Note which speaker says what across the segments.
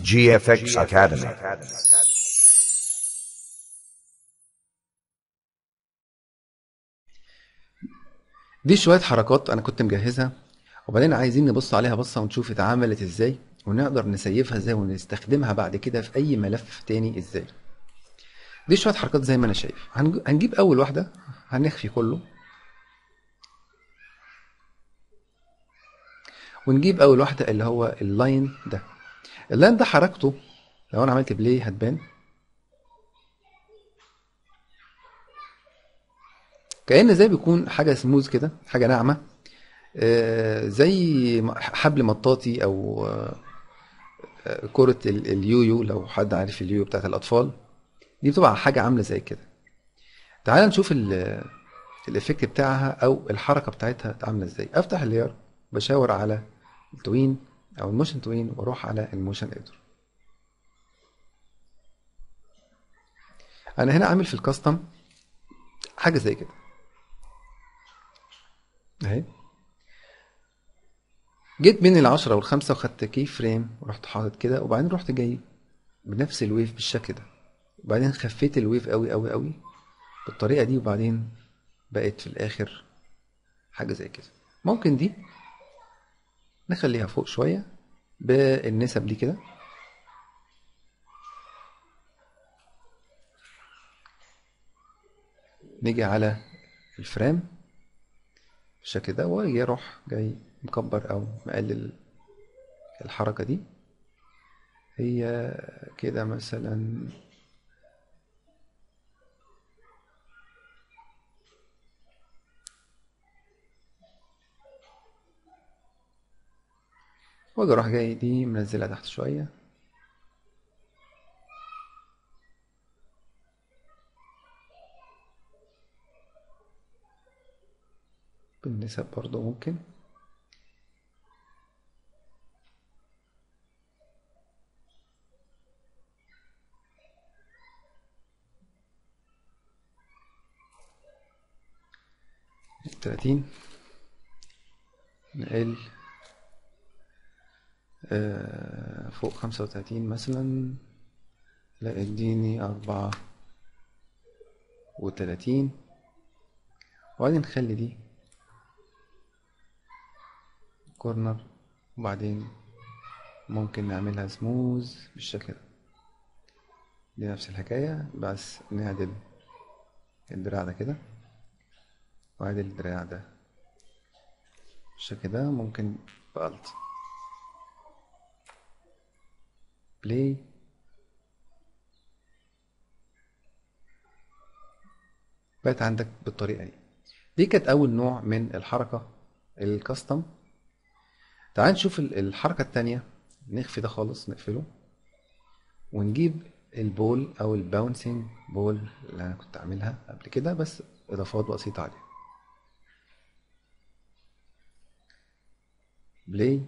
Speaker 1: GFX Academy.
Speaker 2: دي شوية حركات أنا كنت مجهزها وبعدين عايزين نبص عليها بصة ونشوف اتعملت ازاي ونقدر نسيفها ازاي ونستخدمها بعد كده في أي ملف تاني ازاي دي شوية حركات زي ما أنا شايف هنج- هنجيب أول واحدة هنخفي كله ونجيب أول واحدة اللي هو اللاين ده اللاين ده حركته لو أنا عملت بلاي هتبان كأن زي بيكون حاجة سموز كده حاجة ناعمة آه، زي م- حبل مطاطي أو آه، آه، كرة ال- اليويو لو حد عارف اليويو بتاعت الأطفال دي بتبقى حاجة عاملة زي كده تعال نشوف ال- الإفكت بتاعها أو الحركة بتاعتها عاملة ازاي أفتح اللاير بشاور على التوين أو الموشن توين وأروح على الموشن إيديتور أنا هنا عامل في الكاستم حاجة زي كده اهي جيت بين العشرة والخمسة وخدت كي فريم ورحت حاطط كده وبعدين رحت جاي بنفس الويف بالشكل ده وبعدين خفيت الويف قوي قوي قوي بالطريقة دي وبعدين بقت في الآخر حاجة زي كده ممكن دي نخليها فوق شوية بالنسب دي كده نيجي على الفريم بالشكل ده واجي اروح جاي مكبر او مقلل الحركة دي هي كده مثلا واجي اروح جاي دي منزلها تحت شوية بالنسب برضو ممكن تلاتين نقل آه، فوق خمسة وتلاتين مثلا لا اديني أربعة وتلاتين وبعدين نخلي دي كورنر وبعدين ممكن نعملها سموز بالشكل ده دي نفس الحكاية بس نعدل الدراع ده كده وعدل الدراع ده بالشكل ده ممكن بألت بلاي بقت عندك بالطريقة دي دي كانت أول نوع من الحركة الكاستم تعال نشوف ال- الحركة التانية نخفي ده خالص نقفله ونجيب البول أو الباونسينج بول اللي أنا كنت عاملها قبل كده بس إضافات بسيطة عليها بلاي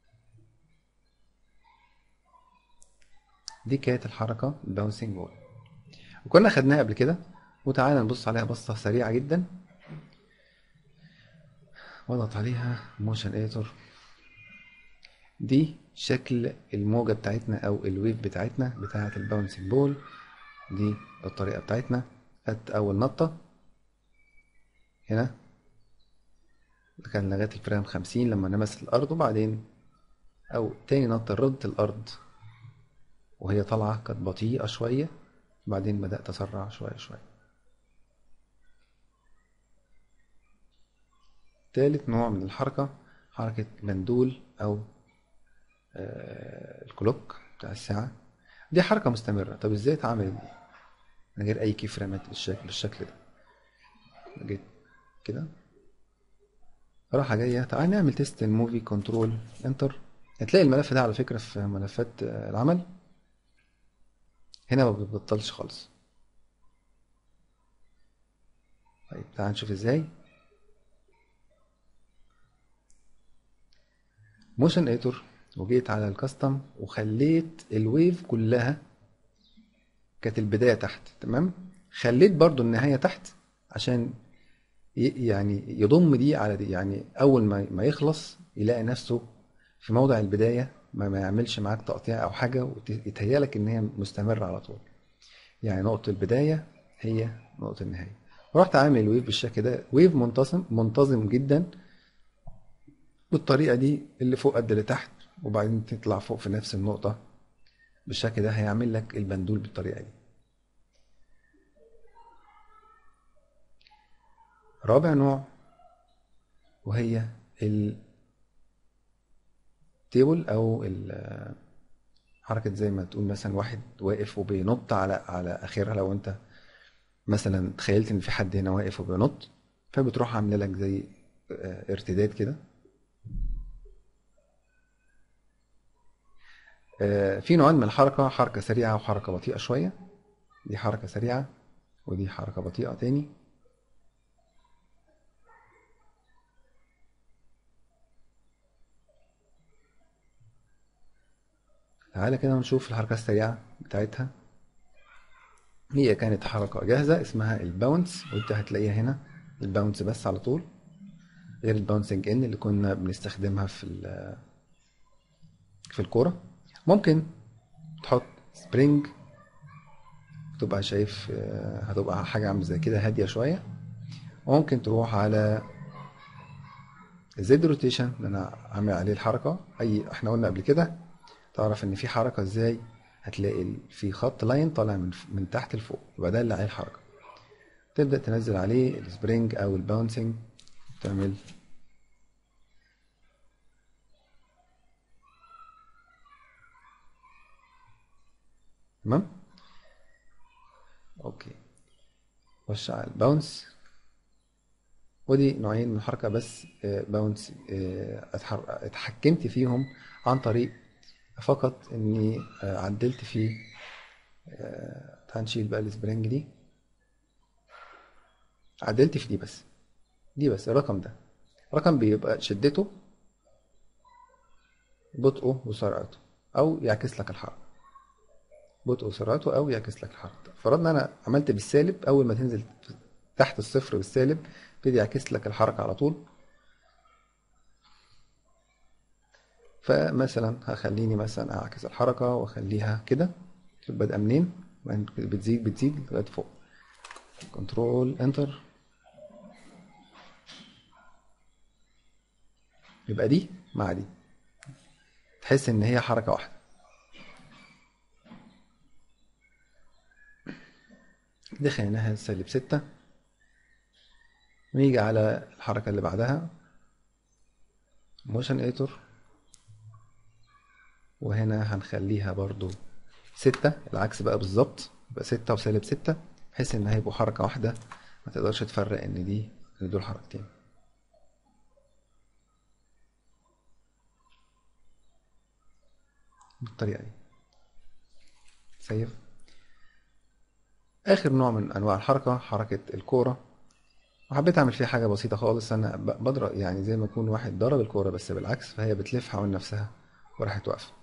Speaker 2: دي كانت الحركة الباونسينج بول وكنا خدناها قبل كده وتعالى نبص عليها بصة سريعة جدا واضغط عليها موشن ايديتور دي شكل الموجة بتاعتنا او الويف بتاعتنا بتاعة الباونسينج بول دي الطريقة بتاعتنا خدت اول نطة هنا كان لغاية الفريم خمسين لما لمست الارض وبعدين او تاني نطة ردت الارض وهي طالعة كانت بطيئة شوية بعدين بدأت أسرع شوية شوية تالت نوع من الحركة حركة مندول أو آه، الكلوك بتاع الساعة دي حركة مستمرة طب ازاي اتعمل دي من غير أي كي فريمات بالشكل بالشكل ده جيت كده راحة جاية تعال نعمل تيست الموفي كنترول انتر هتلاقي الملف ده على فكرة في ملفات آه، العمل هنا ما بيبطلش خالص طيب تعال نشوف ازاي موشن ايتور وجيت على الكاستم وخليت الويف كلها كانت البداية تحت تمام خليت برضو النهاية تحت عشان ي- يعني يضم دي على دي يعني اول ما ما يخلص يلاقي نفسه في موضع البداية ما, ما يعملش معاك تقطيع او حاجه ويتهيألك ان هي مستمره على طول يعني نقطه البدايه هي نقطه النهايه رحت عامل ويف بالشكل ده ويف منتظم منتظم جدا بالطريقه دي اللي فوق قد اللي تحت وبعدين تطلع فوق في نفس النقطه بالشكل ده هيعمل لك البندول بالطريقه دي رابع نوع وهي التيبل او حركة زي ما تقول مثلا واحد واقف وبينط على على اخرها لو انت مثلا تخيلت ان في حد هنا واقف وبينط فبتروح عامله لك زي آه، ارتداد كده آه، في نوعين من الحركة حركة سريعة وحركة بطيئة شوية دي حركة سريعة ودي حركة بطيئة تاني تعالى كده نشوف الحركة السريعة بتاعتها هي كانت حركة جاهزة اسمها الباونس وانت هتلاقيها هنا الباونس بس على طول غير الباونسنج ان اللي كنا بنستخدمها في في الكورة ممكن تحط سبرينج تبقى شايف آه، هتبقى حاجة عاملة زي كده هادية شوية وممكن تروح على زد روتيشن اللي انا عامل عليه الحركة اي احنا قلنا قبل كده تعرف ان في حركة ازاي هتلاقي في خط لاين طالع من من تحت لفوق يبقى ده اللي عليه الحركة تبدأ تنزل عليه السبرينج او الباونسنج تعمل تمام اوكي خش على الباونس ودي نوعين من الحركة بس باونس آه، آه، اتحكمت فيهم عن طريق فقط اني آه، عدلت فيه تعال نشيل بقى السبرينج دي عدلت في دي بس دي بس الرقم ده رقم بيبقى شدته بطئه وسرعته او يعكس لك الحركه بطء وسرعته او يعكس لك الحركه فرضنا انا عملت بالسالب اول ما تنزل تحت الصفر بالسالب يبتدي يعكس لك الحركه على طول فمثلا هخليني مثلا اعكس الحركه واخليها كده شوف بادئه منين بتزيد بتزيد لغايه فوق كنترول انتر يبقى دي مع دي تحس ان هي حركه واحده دخلناها سالب ستة ونيجي على الحركة اللي بعدها موشن ايتور وهنا هنخليها برضو ستة العكس بقى بالظبط يبقى ستة وسالب ستة بحيث ان هيبقوا حركة واحدة ما تقدرش تفرق ان دي ان دول حركتين بالطريقة دي سيف اخر نوع من انواع الحركة حركة الكورة وحبيت اعمل فيها حاجة بسيطة خالص انا بضرب يعني زي ما يكون واحد ضرب الكورة بس بالعكس فهي بتلف حوالين نفسها وراحت واقفة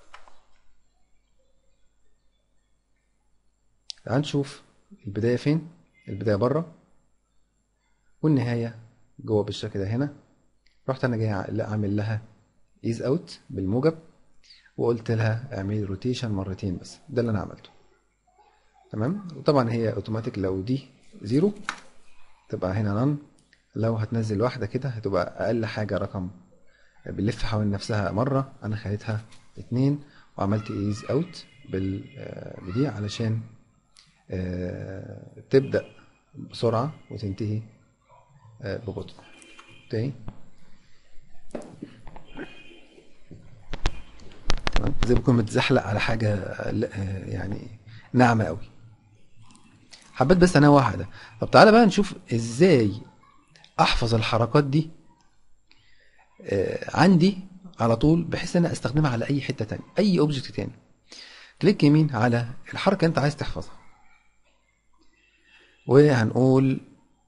Speaker 2: تعال نشوف البداية فين البداية بره والنهاية جوه بالشكل ده هنا رحت انا جاي اعمل لها ايز اوت بالموجب وقلت لها اعملي روتيشن مرتين بس ده اللي انا عملته تمام وطبعا هي اوتوماتيك لو دي زيرو تبقى هنا نان لو هتنزل واحده كده هتبقى اقل حاجه رقم بنلف حوالين نفسها مره انا خليتها اتنين وعملت ايز اوت بدي علشان آه، تبدا بسرعه وتنتهي آه، ببطء تاني زي ما بكون متزحلق على حاجه آه، يعني ناعمه قوي حبيت بس انوه واحده طب تعالى بقى نشوف ازاي احفظ الحركات دي آه، عندي على طول بحيث ان انا استخدمها على اي حته تانية اي اوبجكت تاني كليك يمين على الحركه انت عايز تحفظها وهنقول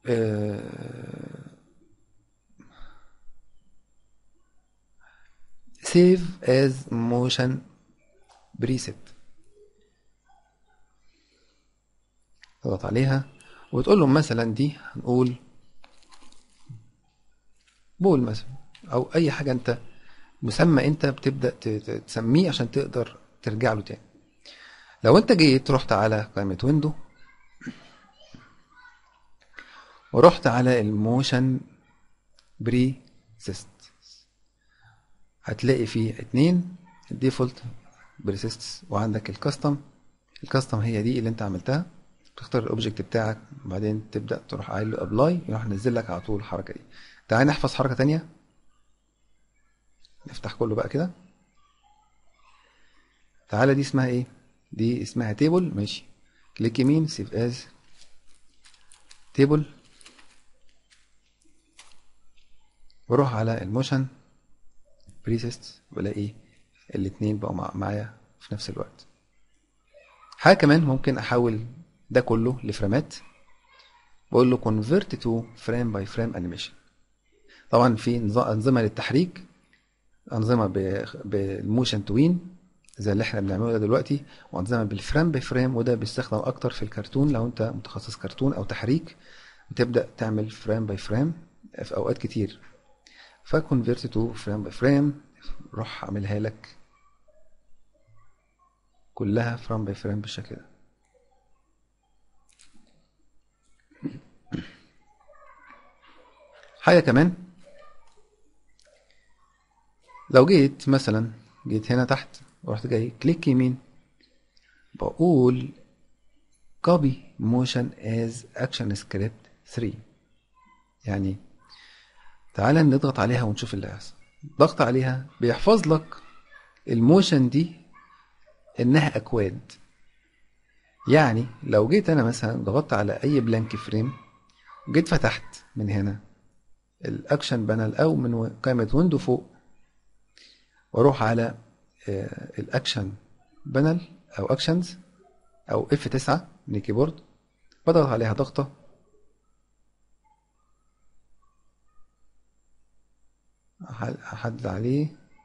Speaker 2: سيف از موشن بريسيت تضغط عليها وتقول لهم مثلا دي هنقول بول مثلا او اي حاجه انت مسمى انت بتبدا ت- ت- تسميه عشان تقدر ترجع له تاني لو انت جيت رحت على قائمه ويندو ورحت على الموشن بري سيست هتلاقي فيه اتنين الديفولت بريسيستس وعندك الكاستم الكاستم هي دي اللي انت عملتها تختار الاوبجكت بتاعك وبعدين تبدا تروح قايل له ابلاي يروح نزل لك على طول الحركه دي تعال نحفظ حركه تانية نفتح كله بقى كده تعالى دي اسمها ايه دي اسمها تيبل ماشي كليك يمين سيف از تيبل واروح على الموشن بريسيست والاقي الاتنين بقوا مع- معايا في نفس الوقت حاجه كمان ممكن احول ده كله لفريمات بقول له convert to frame by frame animation طبعا في نظ- انظمه للتحريك انظمه ب- بالموشن توين زي اللي احنا بنعمله ده دلوقتي وانظمه بالفريم بفريم وده بيستخدم اكتر في الكرتون لو انت متخصص كرتون او تحريك بتبدا تعمل فريم باي فريم في اوقات كتير فكونفيرت تو فريم باي فريم روح اعملها لك كلها فريم باي فريم بالشكل ده حاجة كمان لو جيت مثلا جيت هنا تحت ورحت جاي كليك يمين بقول copy motion as action script 3 يعني تعالى نضغط عليها ونشوف اللي هيحصل ضغط عليها بيحفظ لك الموشن دي انها اكواد يعني لو جيت انا مثلا ضغطت على اي بلانك فريم جيت فتحت من هنا الاكشن بانل او من قائمه ويندو فوق واروح على آه، الاكشن بانل او اكشنز او اف 9 من الكيبورد بضغط عليها ضغطه أح- احدد عليه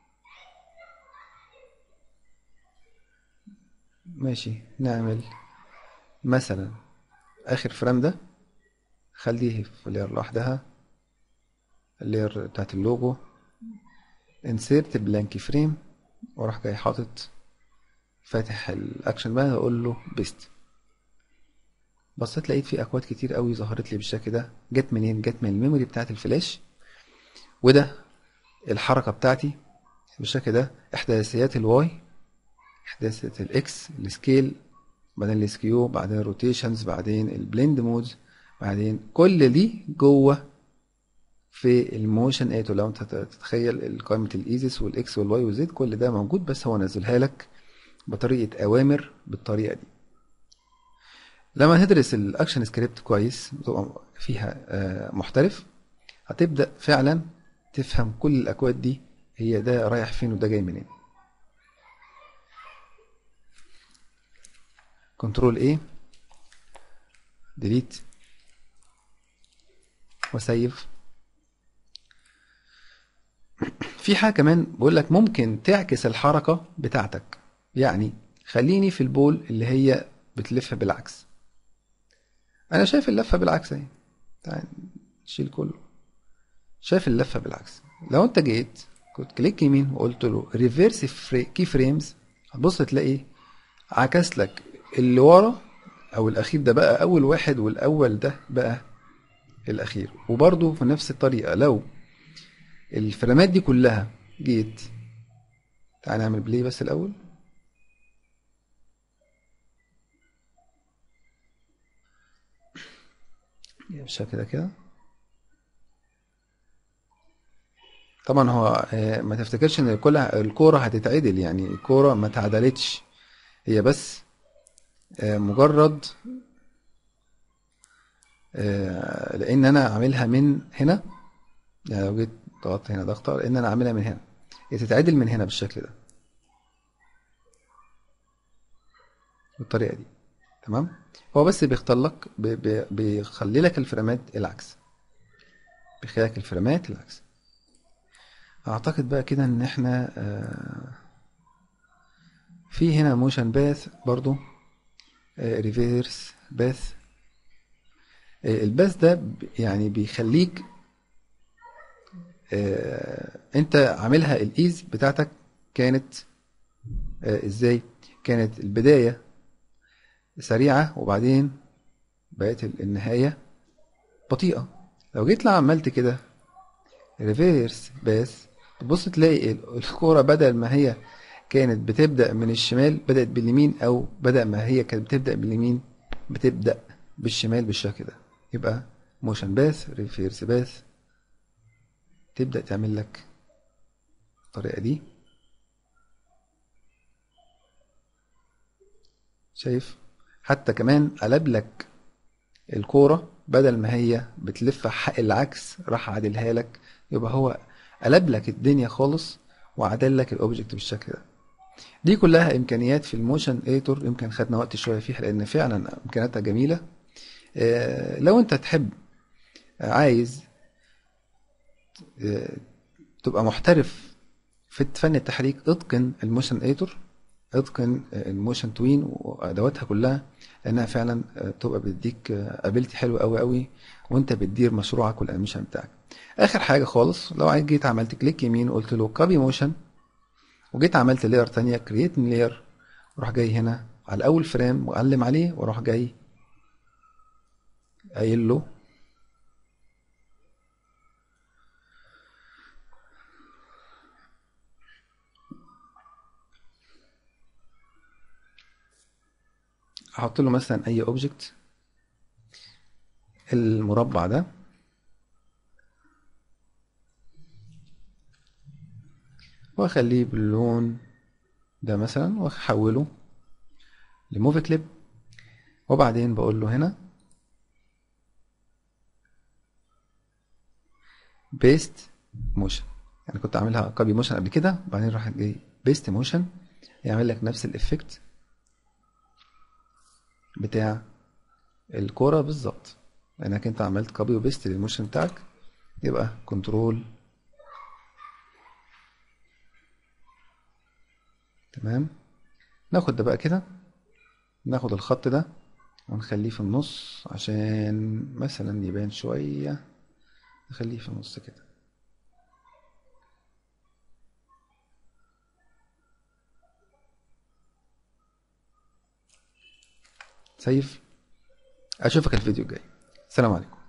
Speaker 2: ماشي نعمل مثلا اخر فريم ده خليه في اللير لوحدها اللير بتاعت اللوجو انسيرت بلانك فريم واروح جاي حاطط فاتح الاكشن بقى اقول له بيست بصيت لقيت في اكواد كتير قوي ظهرت لي بالشكل ده جت منين جت من الميموري بتاعت الفلاش وده الحركه بتاعتي بالشكل ده احداثيات الواي احداثيات الاكس السكيل بعدين السكيو بعدين الروتيشنز بعدين البلند مودز بعدين كل دي جوه في الموشن ايتو لو انت تتخيل قائمه الايزيس والاكس والواي والزد كل ده موجود بس هو نزلها لك بطريقه اوامر بالطريقه دي لما تدرس الاكشن سكريبت كويس بتبقى فيها آه، محترف هتبدا فعلا تفهم كل الاكواد دي هي ده رايح فين وده جاي منين كنترول ايه ديليت وسيف في حاجه كمان بقول لك ممكن تعكس الحركه بتاعتك يعني خليني في البول اللي هي بتلف بالعكس انا شايف اللفه بالعكس اهي تعال نشيل كله شايف اللفه بالعكس لو انت جيت كنت كليك يمين وقلت له ريفيرس فري كي فريمز هتبص تلاقي عكس لك اللي ورا او الاخير ده بقى اول واحد والاول ده بقى الاخير وبرضه في نفس الطريقه لو الفريمات دي كلها جيت تعال نعمل بلاي بس الاول بالشكل ده كده طبعا هو آه، ما تفتكرش ان كل الكوره هتتعدل يعني الكوره ما اتعدلتش هي بس آه، مجرد آه، لان انا عاملها من هنا يعني لو جيت ضغطت هنا ضغطه لان انا عاملها من هنا هي تتعدل من هنا بالشكل ده بالطريقه دي تمام هو بس بيختار لك بي- بي- بيخلي لك الفريمات العكس بيخلي لك الفريمات العكس اعتقد بقى كده ان احنا آه، في هنا موشن باث برضو ريفيرس باث الباث ده ب- يعني بيخليك آه انت عاملها الايز بتاعتك كانت آه ازاي كانت البداية سريعة وبعدين بقت النهاية بطيئة لو جيت لو عملت كده ريفيرس باس تبص تلاقي الكورة بدل ما هي كانت بتبدأ من الشمال بدأت باليمين أو بدأ ما هي كانت بتبدأ باليمين بتبدأ بالشمال بالشكل ده يبقى موشن باس ريفيرس باس تبدأ تعمل لك الطريقة دي شايف حتى كمان قلب لك الكورة بدل ما هي بتلف حق العكس راح عادلها لك يبقى هو قلب لك الدنيا خالص وعدل لك الاوبجكت بالشكل ده دي كلها امكانيات في الموشن ايتور يمكن خدنا وقت شويه فيها لان فعلا امكانياتها جميله آه، لو انت تحب آه، عايز آه، تبقى محترف في فن التحريك اتقن الموشن ايتور اتقن الموشن توين وادواتها كلها لانها فعلا بتبقى بتديك ابيلتي حلوه قوي قوي وانت بتدير مشروعك والانيميشن بتاعك اخر حاجه خالص لو عايز جيت عملت كليك يمين وقلت له كوبي موشن وجيت عملت لاير تانية كرييت من لاير واروح جاي هنا على اول فريم واعلم عليه واروح جاي قايل له احط له مثلا اي اوبجكت المربع ده واخليه باللون ده مثلا واحوله لموفي كليب وبعدين بقول له هنا بيست موشن يعني كنت عاملها كوبي موشن قبل كده بعدين راح جاي بيست موشن يعمل لك نفس الافكت بتاع الكوره بالظبط لانك انت عملت كوبي وبيست للموشن بتاعك يبقى كنترول تمام ناخد ده بقى كده ناخد الخط ده ونخليه في النص عشان مثلا يبان شوية نخليه في النص كده سيف اشوفك الفيديو الجاي السلام عليكم